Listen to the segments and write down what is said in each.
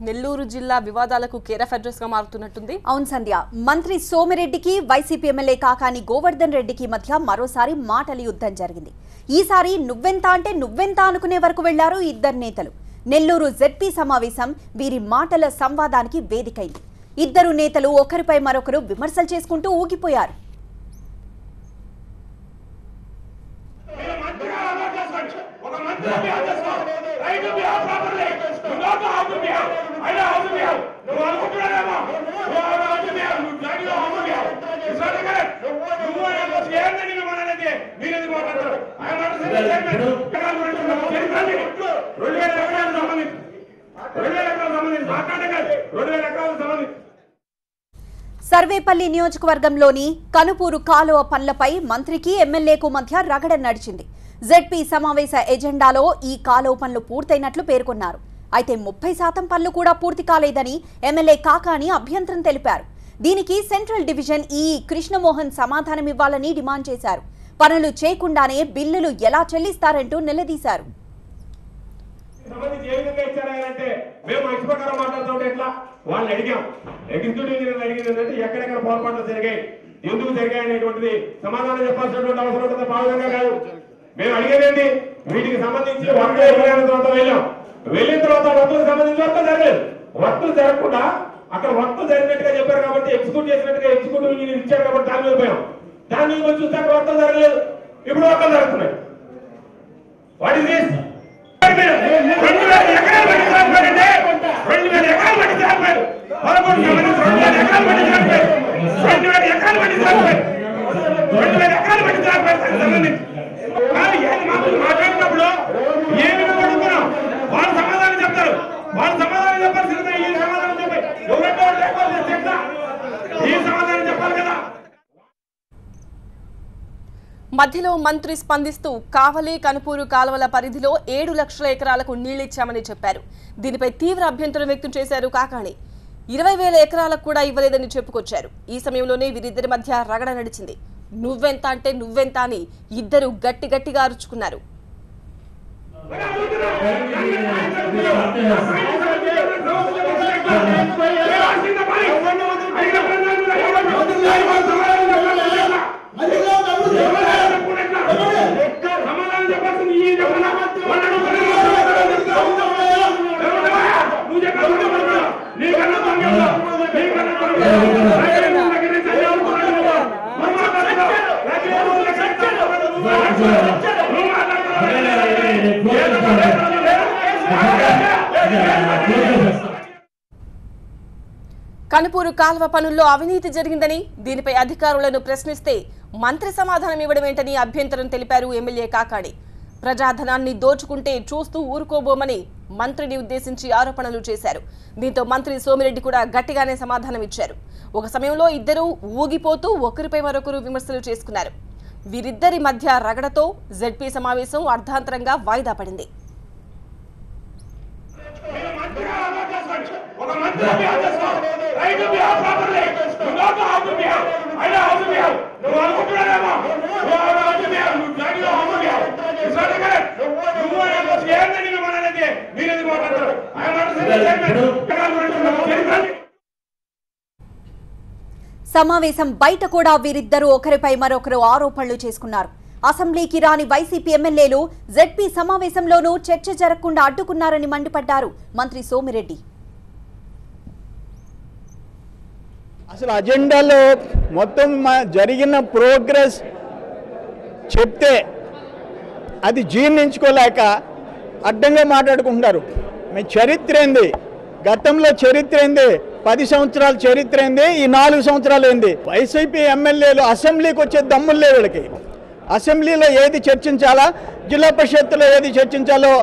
నెల్లూరు జిల్లా వివాదాలకు care of address గా మారుతున్నట్టుంది అవును సంధ్య మంత్రి సోమిరెడ్డికి వైసీపీ ఎమ్మెల్యే కాకాని గోవర్ధన్ రెడ్డికి మధ్య మరోసారి మాటల యుద్ధం జరిగింది ఈసారి నువ్వెంత అంటే నువ్వెంత అనుకునే వరకు వెళ్లారు ఇద్దరు నేతలు నెల్లూరు జెడ్పీ సమావేశం వీరి మాటల సంవాదానికి వేదికైంది ఇద్దరు నేతలు ఒకరిపై మరొకరు విమర్శలు చేసుకుంటూ ఊగిపోయారు ఒక మంత్రి బిహేవ్ చేసుకో right behave properly you know how to behave I know how to behave నువ్వు అనుకుంటున్నావేమో నువ్వు హౌ టు బిహేవ్ నువ్వు జాగి how to behave it's not correct నువ్వు అనేది ఏంది నేను మననేది మీరు ఎందుకు మాట్లాడతారు ఐ నాట్ సేయింగ్ ఎకరాల గురించి చరిత్రని రెండు వేల ఎకరాలకు సంబంధించి రెండు వేల ఎకరాలకు సంబంధించి మాట్లాడే కాదు రెండు వేల ఎకరాలకు సంబంధించి సర్వేపల్లి నియోజకవర్గంలోని కనుపూరు కాలువ పనులపై మంత్రికి ఎమ్మెల్యేకు మధ్య రగడ నడిచింది జెడ్పీ సమావేశ ఎజెండాలో ఈ కాలువ పనులు పూర్తయినట్లు పేర్కొన్నారు అయితే ముప్పై శాతం పనులు కూడా పూర్తి కాలేదని ఎమ్మెల్యే కాకాని అభ్యంతరం తెలిపారు దీనికి సెంట్రల్ డివిజన్ ఈ కృష్ణమోహన్ సమాధానమివ్వాలని డిమాండ్ చేశారు పనులు చేయకుండానే బిల్లులు ఎలా చెల్లిస్తారంటూ నిలదీశారు సంబంధించి ఏ విధంగా ఇచ్చారా అంటే మేము మంచి ప్రకారం మాట్లాడుతుంటే ఎట్లా వాళ్ళు అడిగాం ఎగ్జిక్యూటివ్ ఇంజనీర్ అడిగింది ఏంటంటే ఎక్కడెక్కడ పొరపాట్లు జరిగాయి ఎందుకు జరిగాయి అనేటువంటిది సమాధానం చెప్పాల్సినటువంటి అవసరం ఉంటుంది భాగంగా కాదు మేము అడిగేదేంటి వీటికి సంబంధించి వర్క్ అయిపోయిన తర్వాత వెళ్ళాం వెళ్ళిన తర్వాత వర్క్లకు సంబంధించి వర్క్ జరగలేదు వర్క్లు జరగకుండా అక్కడ వర్క్ జరిగినట్టుగా చెప్పారు కాబట్టి ఎగ్జిక్యూట్ చేసినట్టుగా ఎగ్జిక్యూటివ్ ఇంజనీర్ ఇచ్చారు కాబట్టి దాని మీద పోయాం దాని మీద పోయి చూస్తే అక్కడ వర్క్ జరగలేదు ఇప్పుడు వర్క్ జరుగుతున్నాయి వాట్ ఇస్ దిస్ రెండు వేల ఎకరాలు పట్టి చనిపోయారంటే రెండు వేల ఎకరాలు పట్టి చనిపోయారు పదకొండు సంబంధించి రెండు వేల ఎకరాలు పట్టి చనిపోయారు రెండు వేల ఎకరాలు పట్టి చనిపోయారు రెండు వేల ఎకరాలు పట్టి చనిపోయారు దానికి సంబంధించి కానీ ఏది మాత్రం మాట్లాడినప్పుడు ఏ విధంగా అడుగుతున్నాం వాళ్ళు సమాధానం చెప్తారు వాళ్ళు సమాధానం చెప్పాల్సిందే ఈ సమాధానం చెప్పాలి ఎవరంటే వాళ్ళు లేకపోతే చెప్తా ఈ సమాధానం చెప్పాలి కదా మధ్యలో మంత్రి స్పందిస్తూ కావలి కనుపూరు కాలువల పరిధిలో ఏడు లక్షల ఎకరాలకు నీళ్లిచ్చామని చెప్పారు దీనిపై తీవ్ర అభ్యంతరం వ్యక్తం చేశారు కాకాణి ఇరవై వేల ఎకరాలకు కూడా ఇవ్వలేదని చెప్పుకొచ్చారు ఈ సమయంలోనే వీరిద్దరి మధ్య రగడ నడిచింది నువ్వెంత అంటే నువ్వెంత అని ఇద్దరు గట్టి గట్టిగా అరుచుకున్నారు సమాధానం చెప్పాల్సింది ఈ చెప్పనా నువ్వు చెప్పాల్సింది నీకన్నా తొంగలు నీకన్నా తొంగలు నువ్వు కనుపూరు కాల్వ పనుల్లో అవినీతి జరిగిందని దీనిపై అధికారులను ప్రశ్నిస్తే మంత్రి సమాధానం ఇవ్వడం ఏంటని అభ్యంతరం తెలిపారు ఎమ్మెల్యే కాకాడి ప్రజాధనాన్ని దోచుకుంటే చూస్తూ ఊరుకోబోమని మంత్రిని ఉద్దేశించి ఆరోపణలు చేశారు దీంతో మంత్రి సోమిరెడ్డి కూడా గట్టిగానే సమాధానం ఇచ్చారు ఒక సమయంలో ఇద్దరూ ఊగిపోతూ ఒకరిపై మరొకరు విమర్శలు చేసుకున్నారు వీరిద్దరి మధ్య రగడతో జెడ్పీ సమావేశం అర్ధాంతరంగా వాయిదా పడింది ఒక మంత్రి బిహేవ్ చేసుకో right behave properly you know how to behave I know how to behave నువ్వు అనుకుంటున్నావేమో నువ్వు హౌ టు బిహేవ్ నువ్వు జాగి how to behave it's not correct నువ్వు అనేది ఏంది నేను మననేది మీరు ఎందుకు మాట్లాడతారు ఐ నాట్ సేయింగ్ ఎకరాల గురించి చరిత్రని సమావేశం బయట కూడా వీరిద్దరూ ఒకరిపై మరొకరు ఆరోపణలు చేసుకున్నారు అసెంబ్లీకి రాని వైసీపీ ఎమ్మెల్యేలు జెడ్పీ సమావేశంలోనూ చర్చ జరగకుండా అడ్డుకున్నారని మండిపడ్డారు మంత్రి సోమిరెడ్డి అసలు అజెండాలో మొత్తం మా- జరిగిన ప్రోగ్రెస్ చెప్తే అది జీర్ణించుకోలేక అడ్డంగా మాట్లాడుకుంటున్నారు మీ చరిత్ర ఏంది గతంలో చరిత్ర ఏంది పది సంవత్సరాల చరిత్ర ఏంది ఈ నాలుగు సంవత్సరాలు ఏంది వైసీపీ ఎమ్మెల్యేలు అసెంబ్లీకి వచ్చే దమ్ములు లేవు వీళ్ళకి అసెంబ్లీలో ఏది చర్చించాలా జిల్లా పరిషత్తులో ఏది చర్చించాలో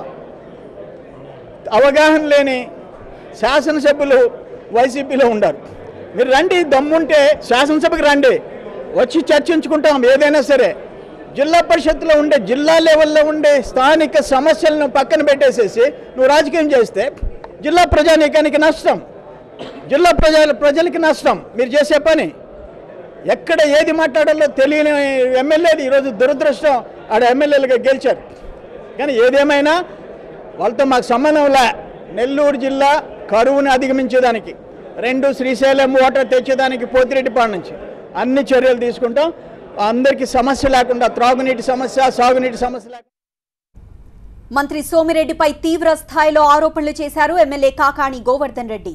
అవగాహన లేని శాసనసభ్యులు వైసీపీలో ఉండారు మీరు రండి దమ్ముంటే శాసనసభకి రండి వచ్చి చర్చించుకుంటాం ఏదైనా సరే జిల్లా పరిషత్తులో ఉండే జిల్లా లెవెల్లో ఉండే స్థానిక సమస్యలను పక్కన పెట్టేసేసి నువ్వు రాజకీయం చేస్తే జిల్లా ప్రజానీకానికి నష్టం జిల్లా ప్రజల ప్రజలకి నష్టం మీరు చేసే పని ఎక్కడ ఏది మాట్లాడాలో తెలియని ఎమ్మెల్యేలు ఈరోజు దురదృష్టం ఆడ ఎమ్మెల్యేలుగా గెలిచారు కానీ ఏదేమైనా వాళ్ళతో మాకు సంబంధం లే నెల్లూరు జిల్లా కరువుని అధిగమించేదానికి రెండు శ్రీశైలం వాటర్ తెచ్చేదానికి పోతిరెడ్డిపాడు నుంచి అన్ని చర్యలు తీసుకుంటాం అందరికీ సమస్య లేకుండా త్రాగునీటి సమస్య సాగునీటి సమస్య లేకుండా మంత్రి సోమిరెడ్డిపై తీవ్ర స్థాయిలో ఆరోపణలు చేశారు ఎమ్మెల్యే కాకాణి గోవర్ధన్ రెడ్డి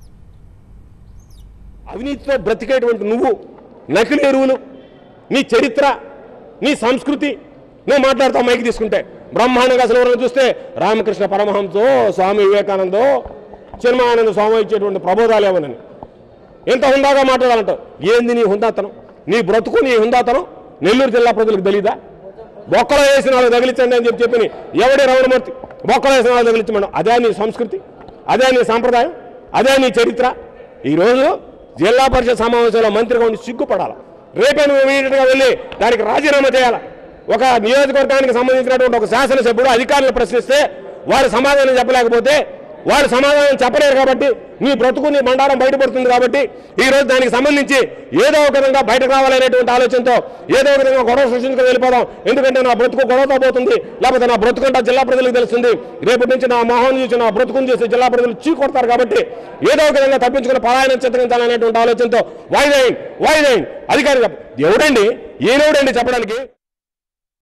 అవినీతితో బ్రతికేటువంటి నువ్వు నకిలీ ఎరువులు నీ చరిత్ర నీ సంస్కృతి నువ్వు మాట్లాడతావు మైకి తీసుకుంటే బ్రహ్మాండంగా అసలు ఎవరైనా చూస్తే రామకృష్ణ పరమహంసో స్వామి వివేకానందో చిన్మయానంద స్వామి ఇచ్చేటువంటి ప్రబోధాలు ఏమనని ఎంత హుందాగా మాట్లాడాలంటావు ఏంది నీ హుందాతనం నీ బ్రతుకు నీ హుందాతనం నెల్లూరు జిల్లా ప్రజలకు తెలీదా బొక్కలో వేసిన వాళ్ళు తగిలించండి అని చెప్పి చెప్పి ఎవడే రమణమూర్తి బొక్కలో వేసిన వాళ్ళు తగిలించమడం అదే నీ సంస్కృతి అదే నీ సాంప్రదాయం అదే నీ చరిత్ర ఈరోజు జిల్లా పరిషత్ సమావేశంలో మంత్రిగా ఉండి సిగ్గుపడాలి రేపే నువ్వు ఇమీడియట్గా వెళ్ళి దానికి రాజీనామా చేయాలి ఒక నియోజకవర్గానికి సంబంధించినటువంటి ఒక శాసనసభ్యుడు అధికారులు ప్రశ్నిస్తే వారు సమాధానం చెప్పలేకపోతే వారు సమాధానం చెప్పలేరు కాబట్టి నీ బ్రతుకు నీ బండారం బయటపడుతుంది కాబట్టి ఈ రోజు దానికి సంబంధించి ఏదో ఒక విధంగా బయటకు రావాలనేటువంటి ఆలోచనతో ఏదో ఒక విధంగా గొడవ సృష్టించుకు వెళ్ళిపోదాం ఎందుకంటే నా బ్రతుకు గొడవతో పోతుంది లేకపోతే నా బ్రతుకుంటా జిల్లా ప్రజలకు తెలుస్తుంది రేపటి నుంచి నా మొహం చూసి నా బ్రతుకుని చూసి జిల్లా ప్రజలు చీకొడతారు కాబట్టి ఏదో ఒక విధంగా తప్పించుకుని పలాయనం చిత్రించాలనేటువంటి ఆలోచనతో వాయిదేయండి వాయిదేయండి అధికారి చెప్ప- ఎవడండి ఏనెవడండి చెప్పడానికి